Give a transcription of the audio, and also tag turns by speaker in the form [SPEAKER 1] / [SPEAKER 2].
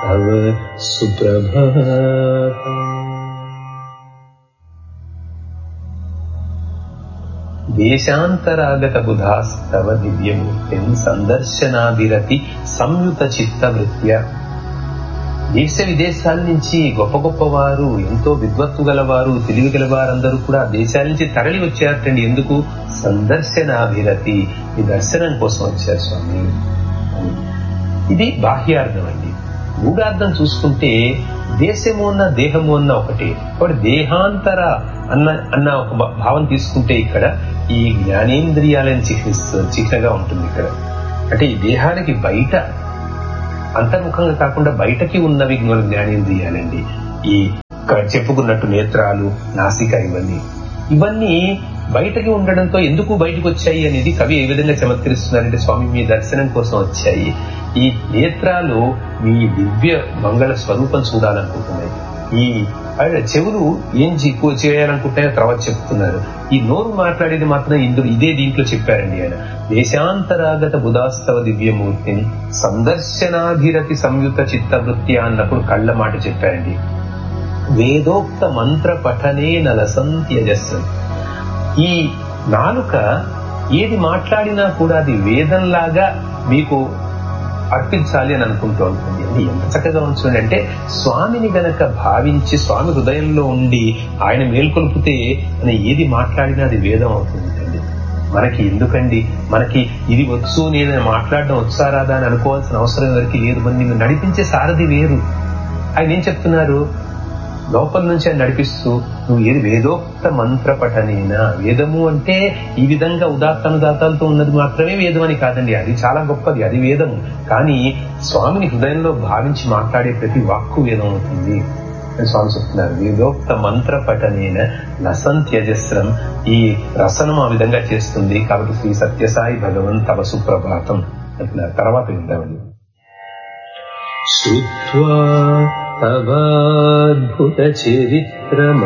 [SPEAKER 1] तव सुप्रभातम् దేశాంతరాగత బుధాస్తవ దివ్యమూర్తిం సందర్శనాభిరతి సంయుత చిత్తవృత్య దేశ విదేశాల నుంచి గొప్ప గొప్ప వారు ఎంతో విద్వత్తు గలవారు తెలివి గలవారందరూ కూడా దేశాల నుంచి తరలి వచ్చారటండి ఎందుకు సందర్శనాభిరతి ఈ దర్శనం కోసం వచ్చారు స్వామి ఇది బాహ్యార్థం అండి మూడార్థం చూసుకుంటే దేశము ఉన్న దేహము అన్న ఒకటి ఒకటి దేహాంతర అన్న అన్న ఒక భావం తీసుకుంటే ఇక్కడ ఈ జ్ఞానేంద్రియాలను చిహ్నిస్తూ చిహ్నగా ఉంటుంది ఇక్కడ అంటే ఈ దేహానికి బయట అంతర్ముఖంగా కాకుండా బయటకి ఉన్నవి జ్ఞానేంద్రియాలండి ఈ చెప్పుకున్నట్టు నేత్రాలు నాసిక ఇవన్నీ ఇవన్నీ బయటకి ఉండడంతో ఎందుకు బయటకు వచ్చాయి అనేది కవి ఏ విధంగా చమత్కరిస్తున్నారంటే స్వామి మీ దర్శనం కోసం వచ్చాయి ఈ నేత్రాలు మీ దివ్య మంగళ స్వరూపం చూడాలనుకుంటున్నాయి ఈ చెవులు ఏం ఎక్కువ చేయాలనుకుంటాయో తర్వాత చెప్తున్నారు ఈ నోరు మాట్లాడేది మాత్రం ఇందులో ఇదే దీంట్లో చెప్పారండి ఆయన దేశాంతరాగత బుధాస్తవ దివ్యమూర్తిని సందర్శనాధిరతి సంయుత చిత్తవృత్తి అన్నప్పుడు కళ్ళ మాట చెప్పారండి వేదోక్త మంత్ర పఠనే నలసంత్యజస్సు ఈ నాలుక ఏది మాట్లాడినా కూడా అది వేదంలాగా మీకు అర్పించాలి అని అనుకుంటూ ఉంటుంది అది ఎంత చక్కగా ఉంచుంది అంటే స్వామిని గనక భావించి స్వామి హృదయంలో ఉండి ఆయన మేల్కొల్పితే మనం ఏది మాట్లాడినా అది వేదం అవుతుంది మనకి ఎందుకండి మనకి ఇది వచ్చు నేను మాట్లాడడం వచ్చారాదా అని అనుకోవాల్సిన అవసరం ఎవరికి లేదు మరి నిన్ను నడిపించే సారథి వేరు ఆయన ఏం చెప్తున్నారు లోపల నుంచి ఆయన నడిపిస్తూ నువ్వు ఏది వేదోక్త మంత్ర పఠనేనా వేదము అంటే ఈ విధంగా ఉదాత్తనుదాతాలతో ఉన్నది మాత్రమే వేదం అని కాదండి అది చాలా గొప్పది అది వేదము కానీ స్వామిని హృదయంలో భావించి మాట్లాడే ప్రతి వాక్కు వేదం అవుతుంది అని స్వామి చెప్తున్నారు వేదోక్త మంత్ర పఠనేన లసంత్యజస్రం ఈ రసనం ఆ విధంగా చేస్తుంది కాబట్టి శ్రీ సత్యసాయి భగవన్ తవ సుప్రభాతం అంటున్నారు తర్వాత విందామండి श्रुत्वा तवाद्भुतचरित्रम